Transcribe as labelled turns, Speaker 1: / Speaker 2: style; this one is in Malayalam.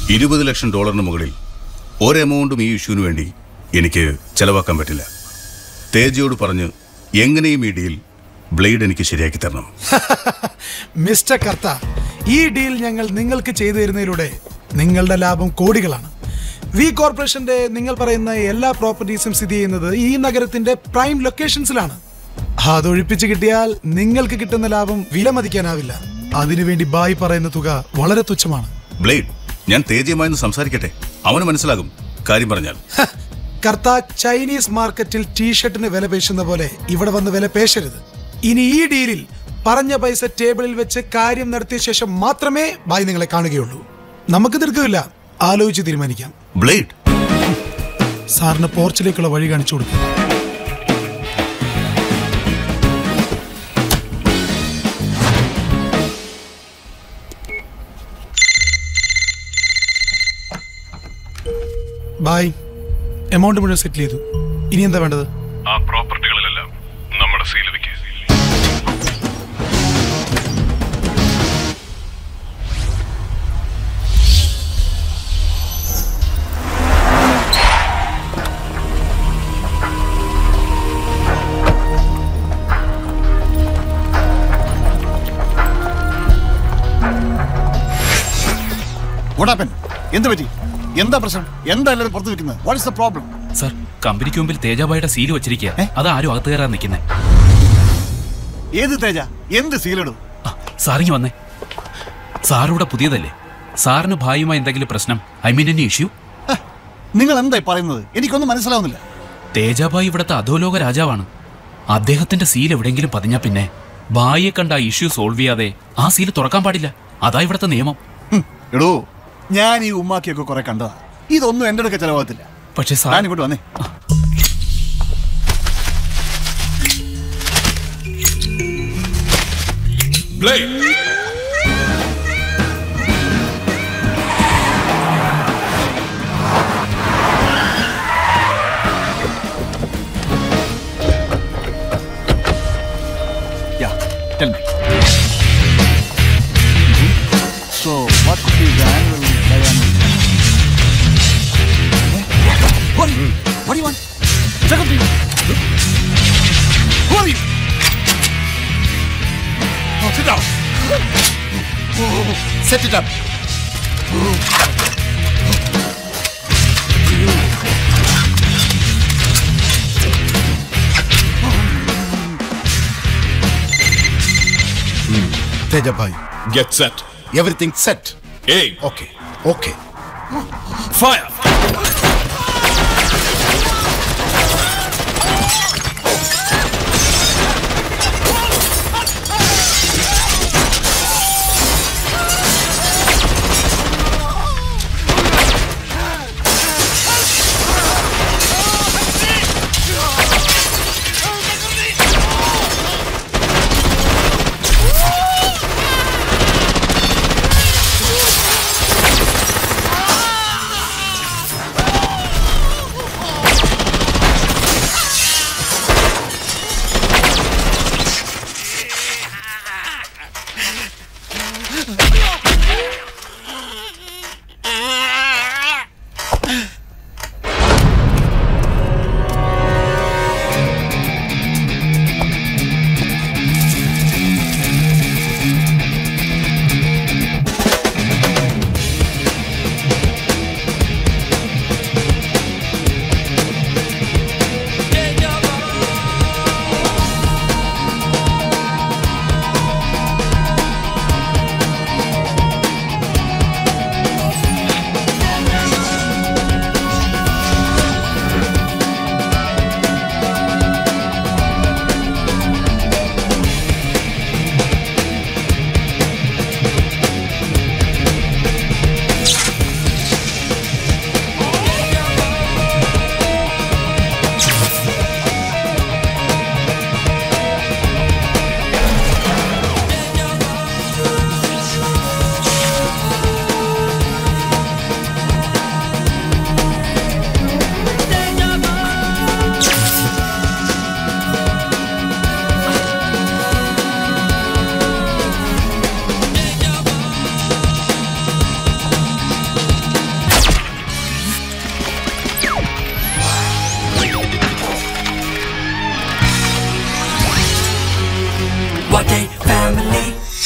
Speaker 1: ഇരുപത് ലക്ഷം ഡോളറിന് മുകളിൽ ഒരു എമൗണ്ടും ഈ ഇഷ്യൂവിന് വേണ്ടി എനിക്ക് ചെലവാക്കാൻ പറ്റില്ല തേജയോട് പറഞ്ഞ് എങ്ങനെയും ഈ ഡീൽ ബ്ലേഡ് എനിക്ക് ശരിയാക്കി തരണം
Speaker 2: മിസ്റ്റർ കർത്ത ഈ ഡീൽ ഞങ്ങൾ നിങ്ങൾക്ക് ചെയ്തു തരുന്നതിലൂടെ നിങ്ങളുടെ ലാഭം കോടികളാണ് വി കോർപ്പറേഷന്റെ നിങ്ങൾ പറയുന്ന എല്ലാ പ്രോപ്പർട്ടീസും സ്ഥിതി ചെയ്യുന്നത് ഈ നഗരത്തിന്റെ പ്രൈം ലൊക്കേഷൻസിലാണ് അതൊഴിപ്പിച്ച് കിട്ടിയാൽ നിങ്ങൾക്ക് കിട്ടുന്ന ലാഭം വിലമതിക്കാനാവില്ല അതിനുവേണ്ടി ബായ് പറയുന്ന തുക വളരെ തുച്ഛമാണ്
Speaker 1: ബ്ലേഡ് ഞാൻ തേജയുമായി ഒന്ന് സംസാരിക്കട്ടെ അവന് മനസ്സിലാകും കാര്യം പറഞ്ഞാൽ
Speaker 2: ഹ, കർത്ത ചൈനീസ് മാർക്കറ്റിൽ ടീഷർട്ടിന് വില പേശുന്ന പോലെ ഇവിടെ വന്ന് വില പേശരുത് ഇനി ഈ ഡീലിൽ പറഞ്ഞ പൈസ ടേബിളിൽ വെച്ച് കാര്യം നടത്തിയ ശേഷം മാത്രമേ ബായ് നിങ്ങളെ കാണുകയുള്ളൂ നമുക്ക് തീർക്കില്ല ആലോചിച്ച് തീരുമാനിക്കാം
Speaker 1: ബ്ലേഡ്
Speaker 2: സാറിന് പോർച്ചിലേക്കുള്ള വഴി കാണിച്ചു കൊടുക്കും ബായ് എമൗണ്ട് മുഴുവൻ സെറ്റിൽ ചെയ്തു ഇനി എന്താ വേണ്ടത്
Speaker 3: ആ പ്രോപ്പർട്ടികളിലെല്ലാം നമ്മുടെ സീൽ വെക്കുക
Speaker 4: വോട്ടാപ്പൻ എന്ത് പറ്റി എന്താ പ്രശ്നം എന്താ എല്ലാവരും പുറത്തു വെക്കുന്നത് what is the problem
Speaker 5: sir കമ്പനിക്ക് മുമ്പിൽ തേജാബായുടെ സീല് വെച്ചിരിക്കുക അത് ആരും അകത്ത് കയറാൻ നിൽക്കുന്നേ
Speaker 4: ഏത് തേജ എന്ത് സീലിടും
Speaker 5: സാറിങ്ങി വന്നേ സാറിവിടെ പുതിയതല്ലേ സാറിന് ഭായിയുമായി എന്തെങ്കിലും പ്രശ്നം ഐ മീൻ എനി ഇഷ്യൂ
Speaker 4: നിങ്ങൾ എന്തായി പറയുന്നത് എനിക്കൊന്നും മനസ്സിലാവുന്നില്ല
Speaker 5: തേജാബായി ഇവിടുത്തെ അധോലോക രാജാവാണ് അദ്ദേഹത്തിന്റെ സീൽ എവിടെയെങ്കിലും പതിഞ്ഞാ പിന്നെ ഭായിയെ കണ്ട ആ ഇഷ്യൂ സോൾവ് ചെയ്യാതെ ആ സീൽ തുറക്കാൻ പാടില്ല അതാ ഇവിടുത്തെ നിയമം
Speaker 4: ഹും, എടോ ഞാൻ ഈ ഉമ്മാക്കിയൊക്കെ കുറെ കണ്ടതാ ഇതൊന്നും എന്റെ അടുക്ക ചെലവാകത്തില്ല
Speaker 5: പക്ഷേ സാർ
Speaker 4: ഞാൻ ഇങ്ങോട്ട് വന്നേ Yeah, tell me. So, what could be the annual diameter? What? What do you want? Second thing. Who are you? Oh, sit down. Set it up.
Speaker 6: Tejabai,
Speaker 3: Get set.
Speaker 6: everything set.
Speaker 3: Aim.
Speaker 6: Okay, okay.
Speaker 3: Fire.